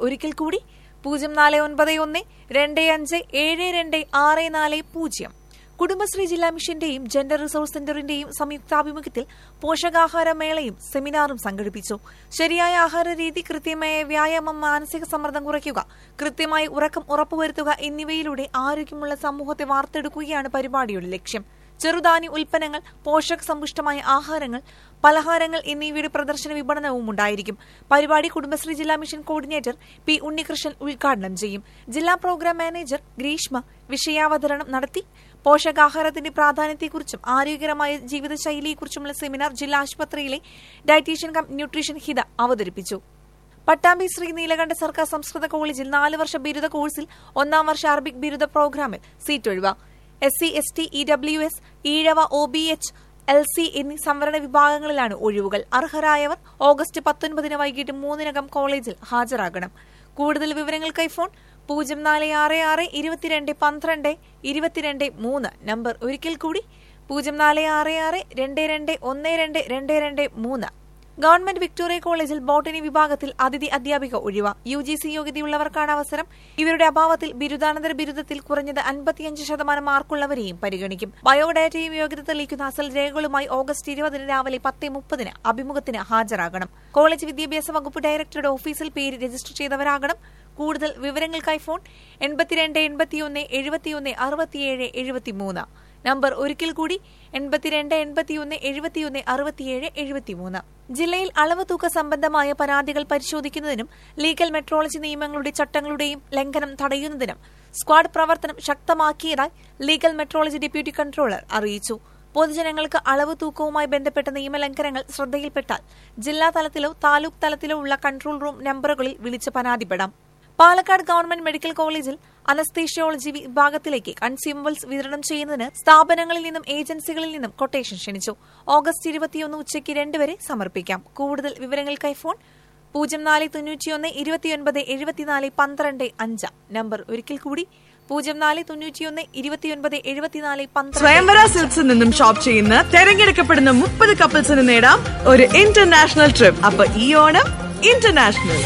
ഒരിക്കൽ കൂടി പൂജ്യം നാല് ഒൻപത് ഒന്ന് രണ്ട് അഞ്ച് ഏഴ് രണ്ട് ആറ് നാല് പൂജ്യം കുടുംബശ്രീ ജില്ലാ മിഷന്റെയും ജെൻഡർ റിസോഴ്സ് സെന്ററിന്റെയും സംയുക്താഭിമുഖ്യത്തിൽ പോഷകാഹാര മേളയും സെമിനാറും സംഘടിപ്പിച്ചു ശരിയായ ആഹാര രീതി കൃത്യമായ വ്യായാമം മാനസിക സമ്മർദ്ദം കുറയ്ക്കുക കൃത്യമായി ഉറക്കം ഉറപ്പുവരുത്തുക എന്നിവയിലൂടെ ആരോഗ്യമുള്ള സമൂഹത്തെ വാർത്തെടുക്കുകയാണ് പരിപാടിയുടെ ലക്ഷ്യം ചെറുധാന്യ ഉൽപ്പന്നങ്ങൾ പോഷക സമ്പുഷ്ടമായ ആഹാരങ്ങൾ പലഹാരങ്ങൾ എന്നിവയുടെ പ്രദർശന വിപണനവും ഉണ്ടായിരിക്കും പരിപാടി കുടുംബശ്രീ ജില്ലാ മിഷൻ കോർഡിനേറ്റർ പി ഉണ്ണികൃഷ്ണൻ ഉദ്ഘാടനം ചെയ്യും ജില്ലാ പ്രോഗ്രാം മാനേജർ ഗ്രീഷ്മ വിഷയാവതരണം നടത്തി പോഷകാഹാരത്തിന്റെ പ്രാധാന്യത്തെക്കുറിച്ചും ആരോഗ്യകരമായ ജീവിതശൈലിയെക്കുറിച്ചുമുള്ള സെമിനാർ ജില്ലാ ആശുപത്രിയിലെ ഡയറ്റീഷ്യൻ കം ന്യൂട്രീഷൻ ഹിത അവതരിപ്പിച്ചു പട്ടാമ്പി ശ്രീ നീലകണ്ഠ സർക്കാർ സംസ്കൃത കോളേജിൽ നാല് വർഷ ബിരുദ കോഴ്സിൽ ഒന്നാം വർഷ അറബിക് ബിരുദ പ്രോഗ്രാമിൽ സീറ്റ് ഒഴിവ S C S T E W S Ezhava O B H L C എന്നീ സംവരണ വിഭാഗങ്ങളിലാണ് ഒഴിവുകൾ അർഹരായവർ ഓഗസ്റ്റ് പത്തൊൻപതിന് വൈകിട്ട് മൂന്നിനകം കോളേജിൽ ഹാജരാകണം കൂടുതൽ വിവരങ്ങൾക്കായി ഫോൺ പൂജ്യം നാല് ആറ് ആറ് ഇരുപത്തിരണ്ട് പന്ത്രണ്ട് ഇരുപത്തിരണ്ട് മൂന്ന് നമ്പർ ഒരിക്കൽ കൂടി പൂജ്യം നാല് ആറ് ആറ് രണ്ട് രണ്ട് ഒന്ന് രണ്ട് രണ്ട് രണ്ട് മൂന്ന് ഗവൺമെന്റ് വിക്ടോറിയ കോളേജിൽ ബോട്ടണി വിഭാഗത്തിൽ അതിഥി അധ്യാപിക ഒഴിവ യു ജി സി യോഗ്യതയുള്ളവർക്കാണ് അവസരം ഇവരുടെ അഭാവത്തിൽ ബിരുദാനന്തര ബിരുദത്തിൽ കുറഞ്ഞത് അൻപത്തിയഞ്ച് ശതമാനം മാർക്കുള്ളവരെയും പരിഗണിക്കും ബയോഡാറ്റയും യോഗ്യത തെളിയിക്കുന്ന അസൽ രേഖകളുമായി ഓഗസ്റ്റ് ഇരുപതിന് രാവിലെ പത്ത് മുപ്പതിന് അഭിമുഖത്തിന് ഹാജരാകണം കോളേജ് വിദ്യാഭ്യാസ വകുപ്പ് ഡയറക്ടറുടെ ഓഫീസിൽ പേര് രജിസ്റ്റർ ചെയ്തവരാകണം കൂടുതൽ വിവരങ്ങൾക്കായി ഫോൺ എൺപത്തിരണ്ട് എൺപത്തിയൊന്ന് എഴുപത്തിയൊന്ന് അറുപത്തിയേഴ് എഴുപത്തിമൂന്ന് നമ്പർ ഒരിക്കൽ കൂടി എൺപത്തിരണ്ട് എൺപത്തിയൊന്ന് എഴുപത്തിയൊന്ന് അറുപത്തിയേഴ് എഴുപത്തിമൂന്ന് ജില്ലയിൽ അളവ് തൂക്ക സംബന്ധമായ പരാതികൾ പരിശോധിക്കുന്നതിനും ലീഗൽ മെട്രോളജി നിയമങ്ങളുടെ ചട്ടങ്ങളുടെയും ലംഘനം തടയുന്നതിനും സ്ക്വാഡ് പ്രവർത്തനം ശക്തമാക്കിയതായി ലീഗൽ മെട്രോളജി ഡെപ്യൂട്ടി കൺട്രോളർ അറിയിച്ചു പൊതുജനങ്ങൾക്ക് അളവ് തൂക്കവുമായി ബന്ധപ്പെട്ട നിയമലംഘനങ്ങൾ ശ്രദ്ധയിൽപ്പെട്ടാൽ ജില്ലാ തലത്തിലോ താലൂക്ക് തലത്തിലോ ഉള്ള കൺട്രോൾ റൂം നമ്പറുകളിൽ വിളിച്ച് പരാതിപ്പെടാം പാലക്കാട് ഗവൺമെന്റ് മെഡിക്കൽ കോളേജിൽ അനസ്തീഷ്യോളജി വിഭാഗത്തിലേക്ക് കൺസ്യൂമബിൾസ് വിതരണം ചെയ്യുന്നതിന് സ്ഥാപനങ്ങളിൽ നിന്നും ഏജൻസികളിൽ നിന്നും കൊട്ടേഷൻ ക്ഷണിച്ചു ഓഗസ്റ്റ് ഇരുപത്തിയൊന്ന് ഉച്ചയ്ക്ക് രണ്ട് വരെ സമർപ്പിക്കാം കൂടുതൽ വിവരങ്ങൾക്കായി ഫോൺ പൂജ്യം നാല് തൊണ്ണൂറ്റിയൊന്ന് ഇരുപത്തിയൊൻപത് എഴുപത്തിനാല് പന്ത്രണ്ട് അഞ്ച് നമ്പർ ഒരിക്കൽ കൂടി പൂജ്യം നാല് തൊണ്ണൂറ്റിയൊന്ന് ഇരുപത്തിയൊൻപത് എഴുപത്തിനാല് പന്ത്രണ്ട് സ്വയംവര സിൽക്സിൽ നിന്നും ഷോപ്പ് ചെയ്യുന്ന തെരഞ്ഞെടുക്കപ്പെടുന്ന മുപ്പത് കപ്പിൾസിന് നേടാം ഒരു ഇന്റർനാഷണൽ ട്രിപ്പ് അപ്പൊ ഈ ഓണം ഇന്റർനാഷണൽ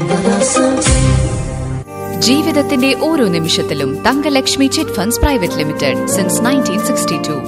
ജീവിതത്തിന്റെ ഓരോ നിമിഷത്തിലും Thangalakshmi chit funds private limited since nineteen sixty two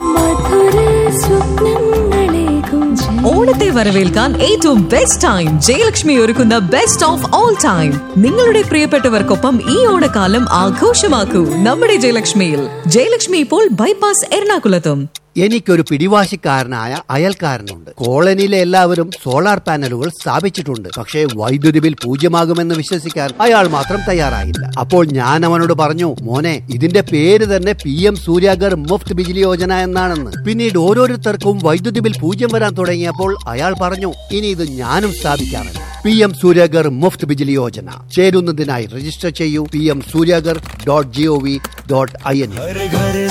ഓണത്തെ വരവേൽക്കാൻ ഏറ്റവും ബെസ്റ്റ് ടൈം ജയലക്ഷ്മി ഒരുക്കുന്ന ബെസ്റ്റ് ഓഫ് ഓൾ ടൈം നിങ്ങളുടെ പ്രിയപ്പെട്ടവർക്കൊപ്പം ഈ ഓണക്കാലം ആഘോഷമാക്കൂ നമ്മുടെ ജയലക്ഷ്മിയിൽ ജയലക്ഷ്മി ഇപ്പോൾ ബൈപ്പാസ് എറണാകുളത്തും എനിക്കൊരു പിടിവാശിക്കാരനായ അയൽക്കാരനുണ്ട് കോളനിയിലെ എല്ലാവരും സോളാർ പാനലുകൾ സ്ഥാപിച്ചിട്ടുണ്ട് പക്ഷേ വൈദ്യുതി ബിൽ പൂജ്യമാകുമെന്ന് വിശ്വസിക്കാൻ അയാൾ മാത്രം തയ്യാറായില്ല അപ്പോൾ ഞാൻ അവനോട് പറഞ്ഞു മോനെ ഇതിന്റെ പേര് തന്നെ പി എം സൂര്യാഗർ മുഫ്ത് ബിജിലി യോജന എന്നാണെന്ന് പിന്നീട് ഓരോരുത്തർക്കും വൈദ്യുതി ബിൽ പൂജ്യം വരാൻ തുടങ്ങിയപ്പോൾ അയാൾ പറഞ്ഞു ഇനി ഇത് ഞാനും സ്ഥാപിക്കാമെന്ന് പി എം സൂര്യാഗർ മുഫ്ത് ബിജിലി യോജന ചേരുന്നതിനായി രജിസ്റ്റർ ചെയ്യൂ P M Suryaghar dot G O V dot I N